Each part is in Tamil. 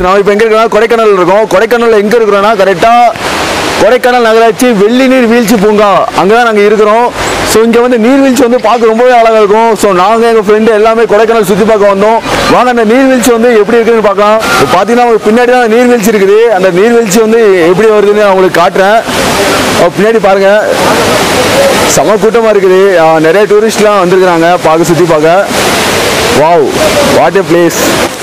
நான் இப்போ எங்கே இருக்கிறோம் கொடைக்கானல் இருக்கோம் கொடைக்கானலில் எங்கே இருக்கிறோன்னா கரெக்டாக கொடைக்கானல் நகராட்சி வெள்ளி நீர் வீழ்ச்சி பூங்கா அங்கே தான் நாங்கள் இருக்கிறோம் ஸோ இங்கே வந்து நீர்வீழ்ச்சி வந்து பார்க்க ரொம்பவே அழகாக இருக்கும் ஸோ நாங்கள் எங்கள் ஃப்ரெண்டு எல்லாமே கொடைக்கானல் சுற்றி பார்க்க வந்தோம் வாங்க அந்த நீர்வீழ்ச்சி வந்து எப்படி இருக்குன்னு பார்க்கலாம் இப்போ பார்த்தீங்கன்னா உங்களுக்கு பின்னாடி தான் அந்த நீர்வீழ்ச்சி இருக்குது அந்த நீர்வீழ்ச்சி வந்து எப்படி வருதுன்னு நான் உங்களுக்கு காட்டுறேன் அஹ் பின்னாடி பாருங்கள் செம கூட்டமாக இருக்குது அஹ் நிறைய டூரிஸ்ட்லாம் வந்திருக்கிறாங்க பார்க்க சுற்றி பார்க்க வாவ் வாட் ஏ பிளேஸ்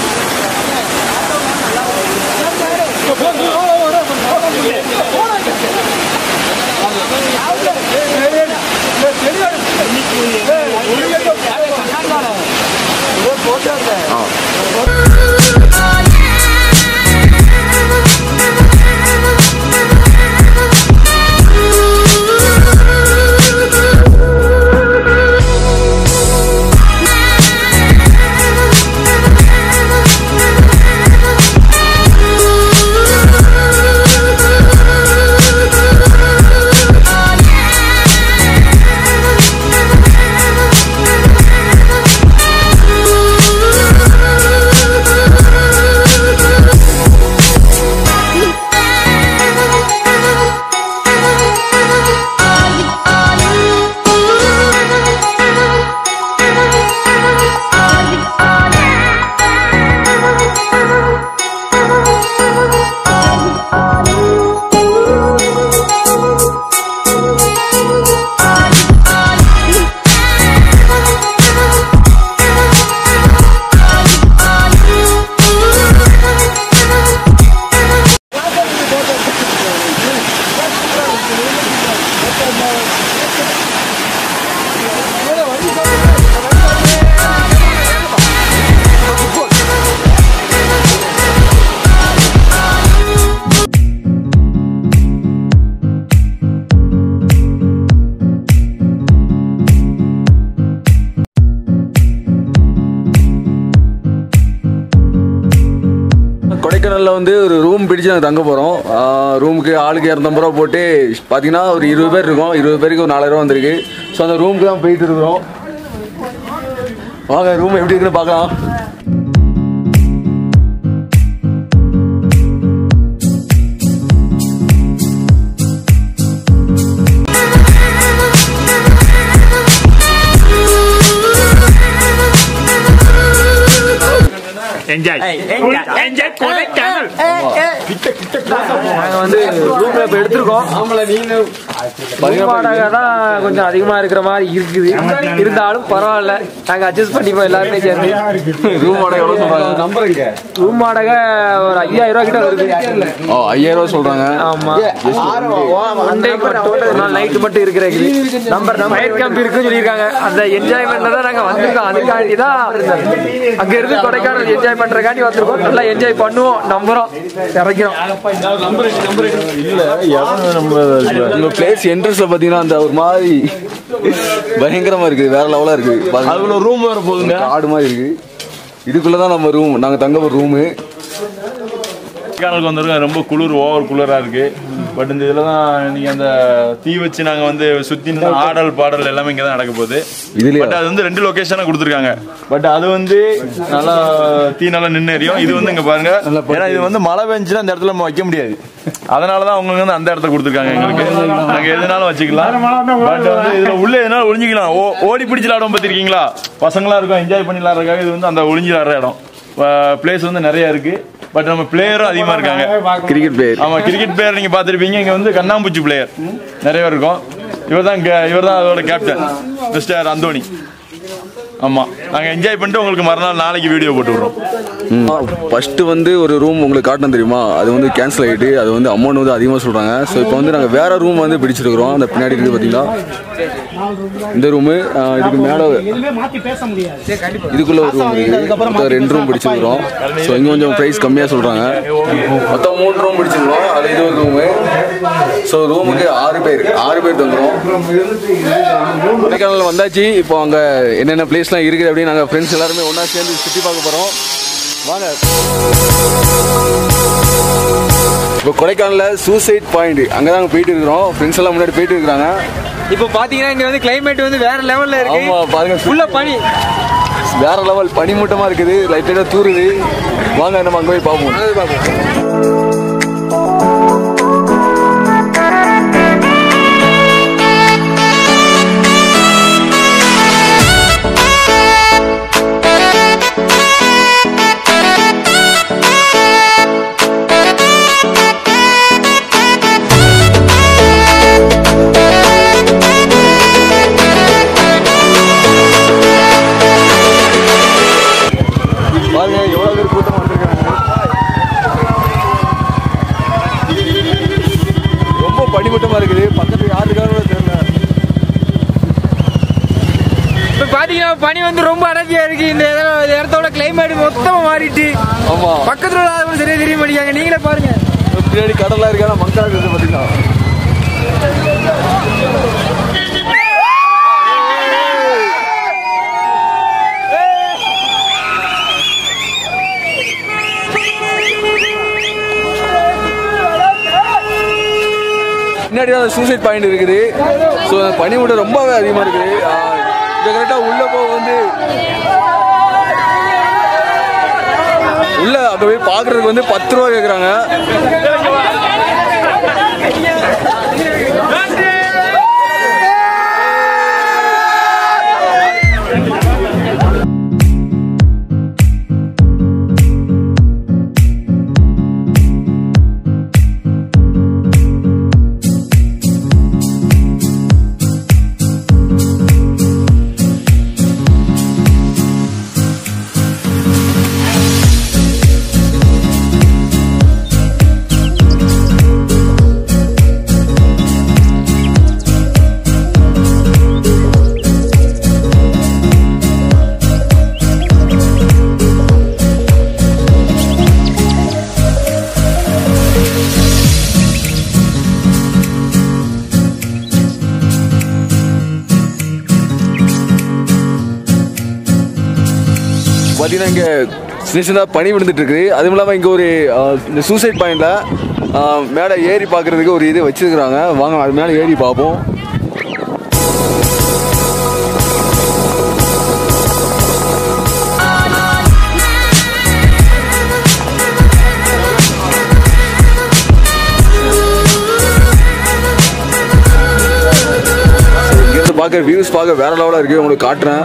கொடைக்கானலில் வந்து ஒரு ரூம் பிடிச்சு நாங்கள் தங்க போகிறோம் ரூமுக்கு ஆளுக்கு இரநூத்தம்பது ரூபா போட்டு பார்த்தீங்கன்னா ஒரு இருபது பேர் இருக்கோம் இருபது பேருக்கு ஒரு நாலாயிரம் வந்திருக்கு ஸோ அந்த ரூமுக்கு தான் போயிட்டு இருக்கிறோம் வாங்க ரூம் எப்படி இருக்குன்னு பார்க்கலாம் என்ஜாய் என்ஜாய் கொடைக்கானல் நாங்கள் வந்து ரூம்ல இப்போ எடுத்திருக்கோம் ரூம் வாடகை தான் கொஞ்சம் அதிகமா இருக்கிற மாதிரி இருக்குது இருந்தாலும் பரவாயில்ல நாங்க அட்ஜஸ்ட் பண்ணிப்போம் எல்லாருமே சேர்ந்து ரூம் வாடகை எவ்வளோ சொல்கிறாங்க நம்பருங்க ரூம் வாடகை ஒரு ஐயாயிரம் ரூபாய் கிட்ட வருது ஓ ஐயாயிரம் ரூபா சொல்கிறாங்க ஆமா ஒன் டே மட்டும் ஒரு நாள் நைட்டு மட்டும் இருக்கிற நம்பர் ஃபயர் கேம்ப் இருக்குன்னு சொல்லியிருக்காங்க அந்த என்ஜாய்மெண்ட்ல தான் நாங்க வந்திருக்கோம் அதுக்காண்டி தான் அங்க இருந்து கொடைக்கானல் என்ஜாய் பண்றதுக்காண்டி வந்திருக்கோம் நல்லா என்ஜாய் பண்ணுவோம் நம்புறோம் இறக்கிறோம் உங்கள் பிளேஸ் என்ட்ரன்ஸில் பார்த்தீங்கன்னா அந்த ஒரு மாதிரி பயங்கரமாக இருக்குது வேற லெவலாக இருக்குது அதுக்குள்ள ரூம் வர போகுதுங்க ஆடு மாதிரி இருக்குது இதுக்குள்ளே தான் நம்ம ரூம் நாங்கள் தங்க ஒரு ரூமு கொடைக்கானலுக்கு வந்திருக்கோம் ரொம்ப குளிர் ஓவர் குளிராக இருக்கு பட் இந்த இதில் தான் நீங்கள் அந்த தீ வச்சு நாங்கள் வந்து சுற்றி ஆடல் பாடல் எல்லாமே இங்கே தான் நடக்க போகுது இதுலயா? பட் அது வந்து ரெண்டு லொக்கேஷனாக கொடுத்துருக்காங்க பட் அது வந்து நல்லா தீ நல்லா நின்று எரியும் இது வந்து இங்கே பாருங்க ஏன்னா இது வந்து மழை பெஞ்சுன்னா அந்த இடத்துல நம்ம வைக்க முடியாது அதனால தான் அவங்களுக்கு வந்து அந்த இடத்த கொடுத்துருக்காங்க எங்களுக்கு நாங்கள் எதுனாலும் வச்சுக்கலாம் பட் வந்து இதில் உள்ள எதனாலும் ஒளிஞ்சிக்கலாம் ஓ ஓடி பிடிச்சி விளாடும் பார்த்துருக்கீங்களா பசங்களா இருக்கும் என்ஜாய் பண்ணி விளாட்றதுக்காக இது வந்து அந்த ஒளிஞ்சு விளாட்ற இடம் பிளேஸ் வந்து நிறைய இருக்கு பட் நம்ம பிளேயரும் அதிகமா இருக்காங்க கிரிக்கெட் பிளேயர் ஆமா கிரிக்கெட் பிளேயர் நீங்க பாத்திருப்பீங்க இங்க வந்து கண்ணாம்பூச்சி பிளேயர் நிறைய பேர் இருக்கும் இவர் தான் இவர் தான் அதோட கேப்டன் மிஸ்டர் அந்தோனி ஆமா நாங்க என்ஜாய் பண்ணிட்டு உங்களுக்கு மறுநாள் நாளைக்கு வீடியோ போட்டு விடுறோம் ஃபர்ஸ்ட் வந்து ஒரு ரூம் உங்களுக்கு காட்டணும் தெரியுமா அது வந்து கேன்சல் ஆகிட்டு அது வந்து அமௌண்ட் வந்து அதிகமாக சொல்கிறாங்க ஸோ இப்போ வந்து நாங்கள் வேற ரூம் வந்து பிடிச்சிருக்கிறோம் அந்த பின்னாடி இருக்குது பார்த்தீங்களா இந்த ரூமு இதுக்கு மேலே இதுக்குள்ள ஒரு ரூம் இருக்குது மொத்தம் ரெண்டு ரூம் பிடிச்சிருக்கிறோம் ஸோ இங்கே கொஞ்சம் ப்ரைஸ் கம்மியாக சொல்கிறாங்க மொத்தம் மூணு ரூம் பிடிச்சிருக்கிறோம் அது இது ஒரு ரூமு ஸோ ரூமுக்கு ஆறு பேர் ஆறு பேர் தங்குறோம் கொடைக்கானல் வந்தாச்சு இப்போ அங்கே என்னென்ன பிளேஸ்லாம் இருக்குது அப்படின்னு நாங்கள் ஃப்ரெண்ட்ஸ் எல்லாருமே ஒன்றா சேர்ந்து சுற்றி பார்க்க போகிறோம் வாங்க இப்போ கொடைக்கானலில் சூசைட் பாயிண்ட் அங்கே தான் போயிட்டு இருக்கிறோம் ஃப்ரெண்ட்ஸ் எல்லாம் முன்னாடி போயிட்டு இருக்கிறாங்க இப்போ பாத்தீங்கன்னா இங்க வந்து கிளைமேட் வந்து வேற லெவல்ல இருக்கு ஆமா பாருங்க ஃபுல்லா பனி வேற லெவல் பனிமூட்டமா இருக்குது லைட் லைட்டாக தூருது வாங்க நம்ம அங்கே போய் பார்ப்போம் பாருங்க எவ்வளோ பேர் கூட்டம் வந்திருக்காங்க ரொம்ப பனிமூட்டமா இருக்குது பக்கத்துல யாருக்காரும் கூட தெரியல இப்ப பாத்தீங்கன்னா பனி வந்து ரொம்ப அடர்த்தியா இருக்கு இந்த இடம் இந்த இடத்தோட கிளைமேட் மொத்தமா மாறிட்டு ஆமா பக்கத்துல உள்ள ஆளுங்க சரியா தெரிய மாட்டேங்காங்க நீங்களே பாருங்க பின்னாடி கடலா இருக்கா மக்களா இருக்குது பார்த்தீங்கன்னா பின்னாடி அந்த சூசைட் பாயிண்ட் இருக்குது ஸோ பனி மூட்டம் ரொம்பவே அதிகமாக இருக்குது இப்போ கரெக்டாக உள்ளே போக வந்து உள்ள அங்கே போய் பார்க்குறதுக்கு வந்து பத்து ரூபா கேட்குறாங்க பார்த்தீங்கன்னா இங்கே சின்ன சின்னதாக பனி விழுந்துட்டு இருக்குது அதுவும் இல்லாமல் இங்கே ஒரு ஆஹ், இந்த சூசைட் பாயிண்டில் மேலே ஏறி பார்க்குறதுக்கு ஒரு இது வச்சிருக்கிறாங்க வாங்க அது மேலே ஏறி பார்ப்போம் இங்கேருந்து பார்க்குற வியூஸ் பார்க்க வேற லெவலாக இருக்குது உங்களுக்கு காட்டுறேன்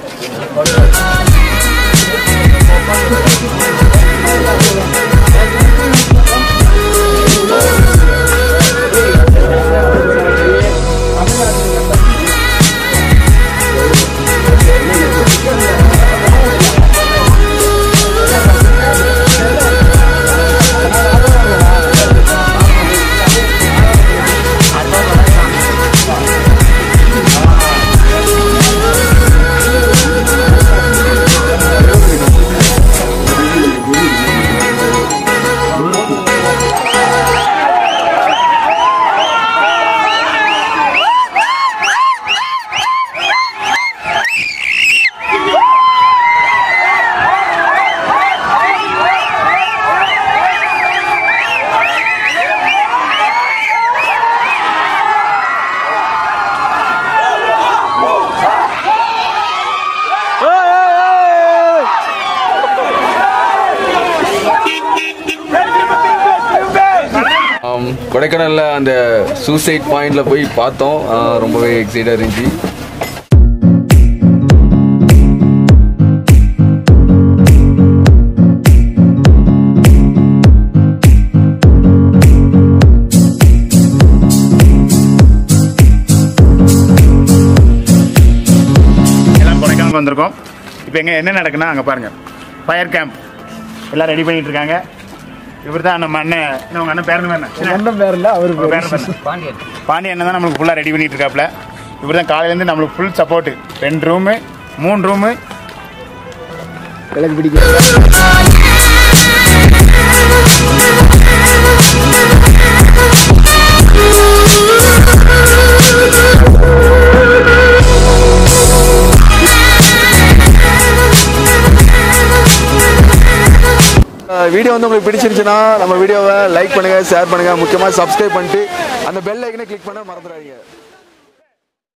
ஆம், கொடைக்கானல்ல அந்த சூசைட் பாயிண்ட்ல போய் பார்த்தோம் ஆ, ரொம்பவே எக்ஸைட்டாக இருந்துச்சு எல்லாம் கொடைக்கானல் வந்திருக்கோம் இப்போ எங்கே என்ன நடக்குன்னா அங்கே பாருங்கள் ஃபயர் கேம்ப் எல்லாம் ரெடி பண்ணிட்டு இருக்காங்க இவர் தான் நம்ம அண்ணன் என்ன உங்கள் அண்ணன் பேர் என்ன அண்ணன் பேர் இல்ல அவரு உங்க பேர் என்ன? பாண்டி அண்ணன் தான் நம்மளுக்கு ஃபுல்லாக ரெடி பண்ணிட்டு இருக்காப்ல இவர் தான் காலையிலேருந்து நம்மளுக்கு ஃபுல் சப்போர்ட்டு ரெண்டு ரூமு மூணு ரூமு விளக்கு பிடிக்கும் வீடியோ வந்து உங்களுக்கு பிடிச்சிருந்துச்சுன்னா நம்ம வீடியோவை லைக் பண்ணுங்க ஷேர் பண்ணுங்க முக்கியமாக சப்ஸ்கிரைப் பண்ணிட்டு அந்த பெல் ஐக்கனை கிளிக் பண்ண மறந்துடாதீங்க